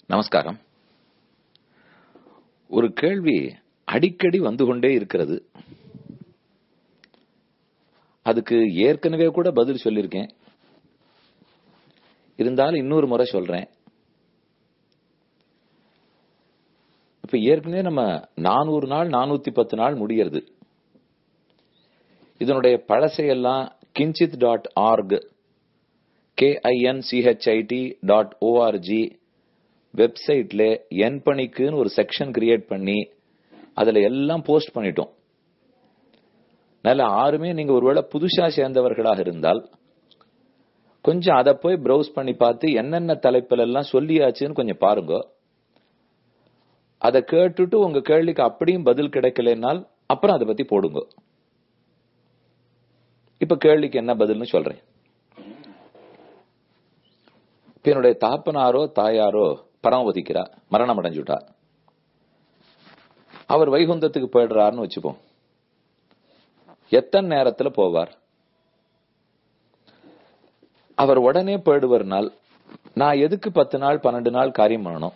நமஸ்காரம் ஒரு கேள்வி அடிக்கடி வந்து கொண்டே இருக்கிறது அதுக்கு ஏற்கனவே கூட பதில் சொல்லியிருக்கேன் இருந்தாலும் இன்னொரு முறை சொல்றேன் இப்ப ஏற்கனவே நம்ம நானூறு நாள் நானூத்தி பத்து நாள் முடியறது இதனுடைய பழசையெல்லாம் கிஞ்சித் dot org KINCHIT dot O R G வெப்சைட்ல என் பணிக்குன்னு ஒரு செக்ஷன் கிரியேட் பண்ணி அதுல எல்லாம் போஸ்ட் பண்ணிட்டோம் நல்ல ஆறுமே நீங்க ஒருவேளை புதுசா சேர்ந்தவர்களாக இருந்தால் கொஞ்சம் அதை போய் ப்ரௌஸ் பண்ணி பார்த்து என்னென்ன தலைப்பில் எல்லாம் சொல்லியாச்சுன்னு கொஞ்சம் பாருங்க அதை கேட்டுட்டு உங்க கேள்விக்கு அப்படியும் பதில் கிடைக்கலனால் அப்புறம் அதை பத்தி போடுங்க இப்ப கேள்விக்கு என்ன பதில்னு சொல்றேன் இப்ப என்னுடைய தாப்பனாரோ தாயாரோ பரமபதிக்கிறா மரணம் அடைஞ்சுட்டா அவர் வைகுந்தத்துக்கு போயிடுறாருன்னு வச்சுப்போம் எத்தனை நேரத்துல போவார் அவர் உடனே போயிடுவர்னால் நான் எதுக்கு பத்து நாள் பன்னெண்டு நாள் காரியம் பண்ணணும்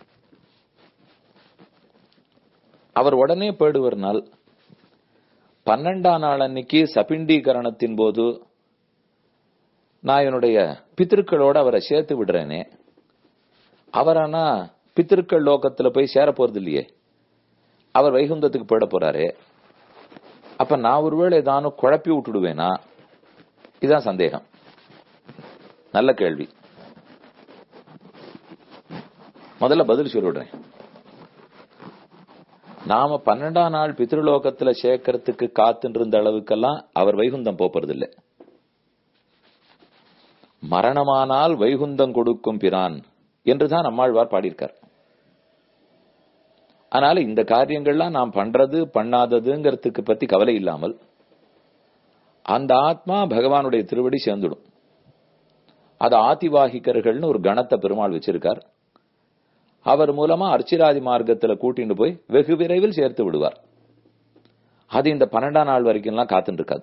அவர் உடனே போயிடுவர்னால் பன்னெண்டாம் நாள் அன்னைக்கு சபிண்டீகரணத்தின் போது நான் என்னுடைய பித்திருக்களோட அவரை சேர்த்து விடுறேனே அவரானா பித்திருக்கள் லோகத்துல போய் சேர போறது இல்லையே அவர் வைகுந்தத்துக்கு போயிட போறாரு அப்ப நான் ஒருவேளை ஏதானும் குழப்பி விட்டுடுவேனா இதுதான் சந்தேகம் நல்ல கேள்வி முதல்ல பதில் சொல்லிவிடுறேன் நாம பன்னெண்டாம் நாள் பித்ருலோகத்துல சேர்க்கறதுக்கு காத்துட்டு இருந்த அளவுக்கெல்லாம் அவர் வைகுந்தம் போறது இல்லை மரணமானால் வைகுந்தம் கொடுக்கும் பிரான் என்றுதான் நம்மாழ்வார் பாடியிருக்கார் அதனால இந்த காரியங்கள்லாம் நாம் பண்றது பண்ணாததுங்கிறதுக்கு பத்தி கவலை இல்லாமல் அந்த ஆத்மா பகவானுடைய திருவடி சேர்ந்துடும் அது ஆதிவாகிக்கர்கள்னு ஒரு கணத்தை பெருமாள் வச்சிருக்கார் அவர் மூலமா அர்ச்சிராதி மார்க்கத்துல கூட்டிட்டு போய் வெகு விரைவில் சேர்த்து விடுவார் அது இந்த பன்னெண்டாம் நாள் வரைக்கும்லாம் காத்துட்டு இருக்காது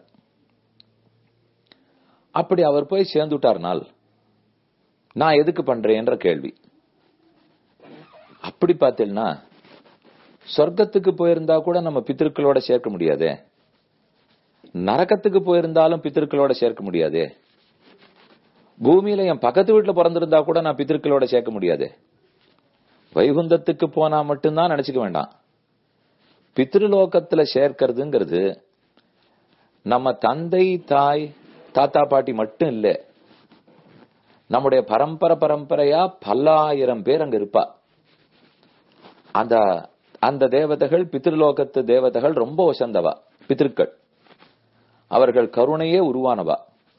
அப்படி அவர் போய் சேர்ந்துட்டார்னால் நான் எதுக்கு பண்றேன்ற கேள்வி அப்படி பார்த்தீங்கன்னா சொர்க்கத்துக்கு போயிருந்தா கூட நம்ம பித்திருக்களோட சேர்க்க முடியாதே நரக்கத்துக்கு போயிருந்தாலும் பித்திருக்களோட சேர்க்க முடியாதே பூமியில என் பக்கத்து வீட்டுல பிறந்திருந்தா கூட நான் பித்திருக்களோட சேர்க்க முடியாதே வைகுந்தத்துக்கு போனா மட்டும்தான் நினைச்சுக்க வேண்டாம் பித்ருலோகத்துல சேர்க்கிறதுங்கிறது நம்ம தந்தை தாய் தாத்தா பாட்டி மட்டும் இல்ல நம்முடைய பரம்பரை பரம்பரையா பல்லாயிரம் பேர் அங்க இருப்பா அந்த அந்த தேவதைகள் பித்ருலோகத்து தேவதைகள் ரொம்ப வசந்தவா பித்திருக்கள் அவர்கள் கருணையே உருவானவா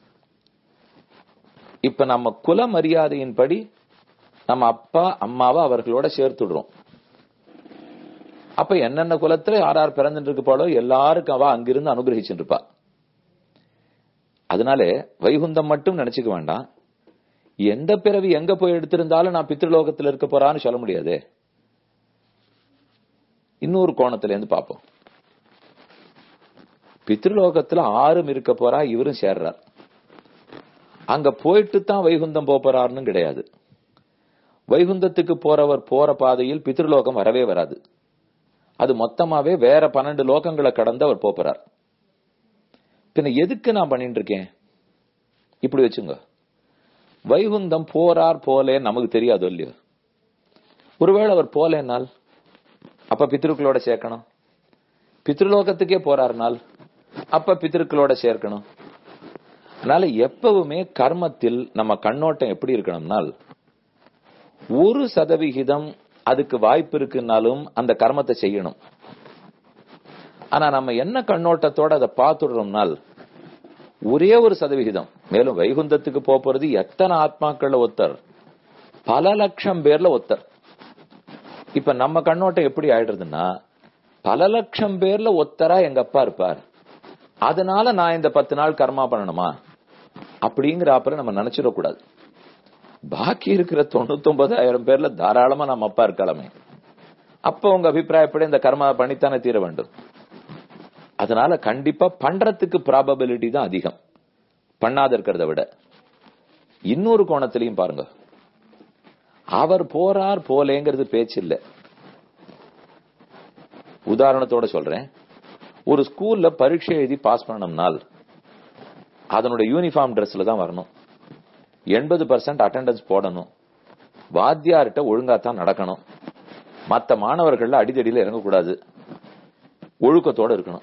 இப்ப நம்ம குல மரியாதையின்படி நம்ம அப்பா அம்மாவை அவர்களோட சேர்த்துடுறோம் அப்ப என்னென்ன குலத்துல யார் யார் பிறந்துட்டு இருப்பாளோ எல்லாருக்கும் அவ அங்கிருந்து அனுகிரகிச்சுட்டு இருப்பா அதனால வைகுந்தம் மட்டும் நினைச்சுக்க வேண்டாம் எந்த பிறவி எங்க போய் எடுத்திருந்தாலும் நான் பித்ருலோகத்துல இருக்க போறான்னு சொல்ல முடியாது இன்னொரு கோணத்துல இருந்து பார்ப்போம் பித்ருலோகத்துல ஆறும் இருக்க போறா இவரும் சேர்றார் அங்க போயிட்டு தான் வைகுந்தம் போறாருன்னு கிடையாது வைகுந்தத்துக்கு போறவர் போற பாதையில் பித்ருலோகம் வரவே வராது அது மொத்தமாவே வேற பன்னெண்டு லோகங்களை கடந்து அவர் போறார் பின்ன எதுக்கு நான் பண்ணிட்டு இருக்கேன் இப்படி வச்சுங்க வைகுந்தம் போறார் போலே நமக்கு தெரியாது இல்லையோ ஒருவேளை அவர் போலேனால் அப்ப பித்திருக்களோட சேர்க்கணும் பித்ருலோகத்துக்கே போறாருனால் அப்ப பித்திருக்களோட சேர்க்கணும் அதனால எப்பவுமே கர்மத்தில் நம்ம கண்ணோட்டம் எப்படி இருக்கணும்னால் ஒரு சதவிகிதம் அதுக்கு வாய்ப்பு இருக்குன்னாலும் அந்த கர்மத்தை செய்யணும் ஆனா நம்ம என்ன கண்ணோட்டத்தோட அதை பார்த்துடுறோம்னால் ஒரே ஒரு சதவிகிதம் மேலும் வைகுந்தத்துக்கு போறது எத்தனை ஆத்மாக்கள்ல ஒத்தர் பல லட்சம் பேர்ல ஒத்தர் இப்ப நம்ம கண்ணோட்டம் எப்படி ஆயிடுறதுன்னா பல லட்சம் பேர்ல ஒத்தரா எங்க அப்பா இருப்பார் அதனால நான் இந்த பத்து நாள் கர்மா பண்ணணுமா அப்படிங்கிற அப்புறம் நம்ம நினைச்சிடக்கூடாது பாக்கி இருக்கிற தொண்ணூத்தி ஒன்பதாயிரம் பேர்ல தாராளமா நம்ம அப்பா இருக்கலாமே அப்ப உங்க அபிப்பிராயப்படி இந்த கர்மா பண்ணித்தானே தீர வேண்டும் அதனால கண்டிப்பா பண்றதுக்கு ப்ராபபிலிட்டி தான் அதிகம் பண்ணாத இருக்கிறத விட இன்னொரு கோணத்திலையும் பாருங்க அவர் போறார் போலேங்கிறது பேச்சு இல்ல உதாரணத்தோட சொல்றேன் ஒரு ஸ்கூல்ல பரீட்சை எழுதி பாஸ் பண்ணணும்னால் அதனுடைய யூனிஃபார்ம் ட்ரெஸ்ல தான் வரணும் எண்பது பர்சன்ட் அட்டெண்டன்ஸ் போடணும் வாத்தியார்கிட்ட ஒழுங்கா தான் நடக்கணும் மத்த மாணவர்கள்ல அடிதடியில இறங்கக்கூடாது ஒழுக்கத்தோட இருக்கணும்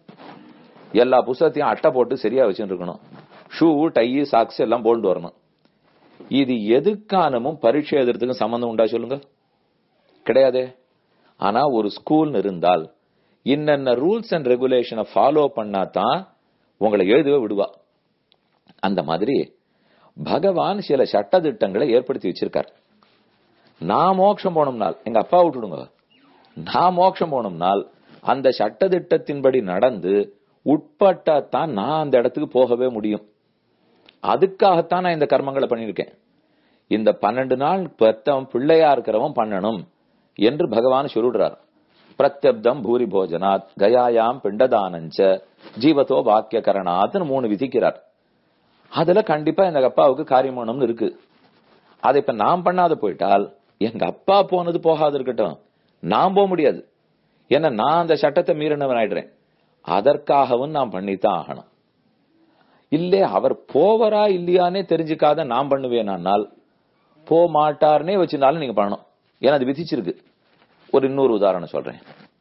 எல்லா புத்தகத்தையும் அட்டை போட்டு சரியா வச்சுட்டு இருக்கணும் ஷூ டை சாக்ஸ் எல்லாம் போட்டு வரணும் இது எதுக்கானமும் பரீட்சை எழுதுறதுக்கும் சம்பந்தம் உண்டா சொல்லுங்க கிடையாதே ஆனா ஒரு ஸ்கூல் இருந்தால் இன்னென்ன ரூல்ஸ் அண்ட் ரெகுலேஷனை ஃபாலோ பண்ணா தான் உங்களை எழுதவே விடுவா அந்த மாதிரி பகவான் சில சட்ட திட்டங்களை ஏற்படுத்தி வச்சிருக்கார் நான் மோட்சம் போனோம்னால் எங்க அப்பா விட்டுடுங்க நான் மோட்சம் போனோம்னால் அந்த சட்ட திட்டத்தின்படி நடந்து உட்பட்டாதான் நான் அந்த இடத்துக்கு போகவே முடியும் அதுக்காகத்தான் நான் இந்த கர்மங்களை பண்ணியிருக்கேன் இந்த பன்னெண்டு நாள் பெத்தவன் பிள்ளையா இருக்கிறவன் பண்ணணும் என்று பகவான் சொல்லிடுறார் பிரத்யப்தம் பூரி போஜனாத் கயாயாம் பிண்டதானஞ்ச ஜீவத்தோ வாக்கிய கரணாத்னு மூணு விதிக்கிறார் அதுல கண்டிப்பா எங்க அப்பாவுக்கு காரியம் பண்ணணும்னு இருக்கு அதை இப்ப நான் பண்ணாத போயிட்டால் எங்க அப்பா போனது போகாது இருக்கட்டும் நான் போக முடியாது ஏன்னா நான் அந்த சட்டத்தை மீறினவன் ஆயிடுறேன் அதற்காகவும் நான் பண்ணித்தான் ஆகணும் இல்லே அவர் போவரா இல்லையானே தெரிஞ்சுக்காத நான் பண்ணுவேனால் போ மாட்டார்னே வச்சிருந்தாலும் நீங்க பண்ணணும் ஏன்னா அது விதிச்சிருக்கு ஒரு இன்னொரு உதாரணம் சொல்றேன்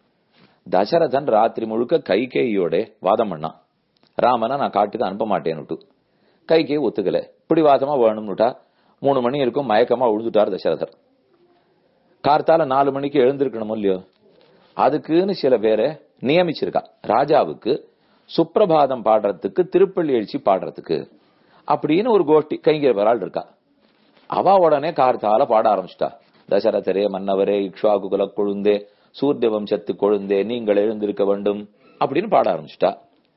தசரதன் ராத்திரி முழுக்க கைகேயோட வாதம் பண்ணான் ராமனை நான் காட்டுக்கு அனுப்ப மாட்டேன்னுட்டு கைகே ஒத்துக்கல பிடிவாதமா வேணும்னுட்டா மூணு மணி இருக்கும் மயக்கமா உழுதுட்டார் தசரதர் கார்த்தால நாலு மணிக்கு எழுந்திருக்கணும் இல்லையோ அதுக்குன்னு சில பேரை நியமிச்சிருக்கா ராஜாவுக்கு சுப்பிரபாதம் பாடுறதுக்கு திருப்பள்ளி எழுச்சி பாடுறதுக்கு அப்படின்னு ஒரு கோஷ்டி கைங்கரவரால் இருக்கா அவ உடனே கார்த்தால பாட ஆரம்பிச்சிட்டா தசரதரே மன்னவரே இக்ஷாகு குல கொழுந்தே சூரிய வம்சத்து கொழுந்தே நீங்கள் எழுந்திருக்க வேண்டும் அப்படின்னு பாட ஆரம்பிச்சிட்டா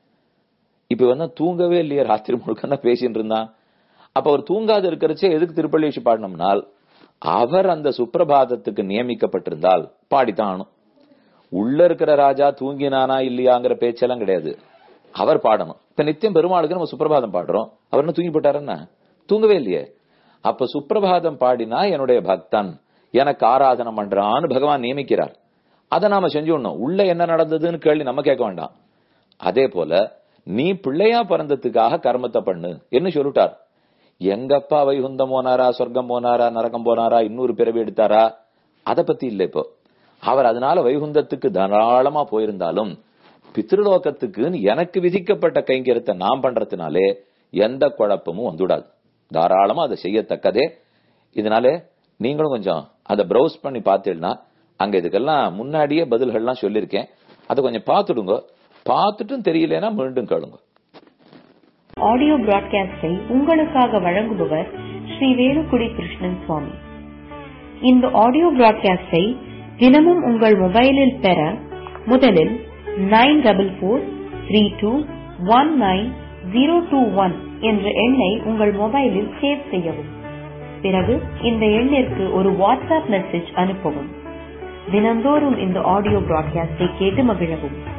இப்ப வந்து தூங்கவே இல்லையே ராத்திரி முழுக்க தான் பேசிட்டு இருந்தான் அப்ப அவர் தூங்காத இருக்கிறச்சே எதுக்கு திருப்பள்ளி எழுச்சி பாடணும்னால் அவர் அந்த சுப்பிரபாதத்துக்கு நியமிக்கப்பட்டிருந்தால் பாடித்தான் ஆகணும் உள்ள இருக்கிற ராஜா தூங்கினானா இல்லையாங்கிற பேச்செல்லாம் கிடையாது அவர் பாடணும் இப்ப நித்தியம் பெருமாளுக்கு நம்ம சுப்பிரபாதம் பாடுறோம் அவர் என்ன தூங்கி போட்டாருன்னா தூங்கவே இல்லையே அப்ப சுப்பிரபாதம் பாடினா என்னுடைய பக்தன் எனக்கு ஆராதனம் பண்றான்னு பகவான் நியமிக்கிறார் அதை நாம செஞ்சுடணும் உள்ள என்ன நடந்ததுன்னு கேள்வி நம்ம கேட்க வேண்டாம் அதே போல நீ பிள்ளையா பிறந்ததுக்காக கர்மத்தை பண்ணு என்ன சொல்லிட்டார் எங்க அப்பா வைகுந்தம் போனாரா சொர்க்கம் போனாரா நரகம் போனாரா இன்னொரு பிறவி எடுத்தாரா அத பத்தி இல்ல இப்போ அவர் அதனால வைகுந்தத்துக்கு தாராளமா போயிருந்தாலும் பித்ருலோகத்துக்குன்னு எனக்கு விதிக்கப்பட்ட கைங்கரத்தை நான் பண்றதுனாலே எந்த குழப்பமும் வந்துடாது தாராளமா அதை செய்யத்தக்கதே இதனால நீங்களும் கொஞ்சம் அதை ப்ரௌஸ் பண்ணி பார்த்தீங்கன்னா அங்க இதுக்கெல்லாம் முன்னாடியே பதில்கள்லாம் சொல்லியிருக்கேன் அதை கொஞ்சம் பார்த்துடுங்க பார்த்துட்டும் தெரியலனா மீண்டும் கேளுங்க ஆடியோ பிராட்காஸ்டை உங்களுக்காக வழங்குபவர் ஸ்ரீ வேலுக்குடி கிருஷ்ணன் சுவாமி இந்த ஆடியோ பிராட்காஸ்டை தினமும் உங்கள் மொபைலில் பெற முதலில் nine double four three two one nine zero two one என்ற எண்ணை உங்கள் மொபைலில் சேவ் செய்யவும் பிறகு இந்த எண்ணிற்கு ஒரு வாட்ஸ்அப் மெசேஜ் அனுப்பவும் தினந்தோறும் இந்த ஆடியோ பிராட்காஸ்டை கேட்டு மகிழவும்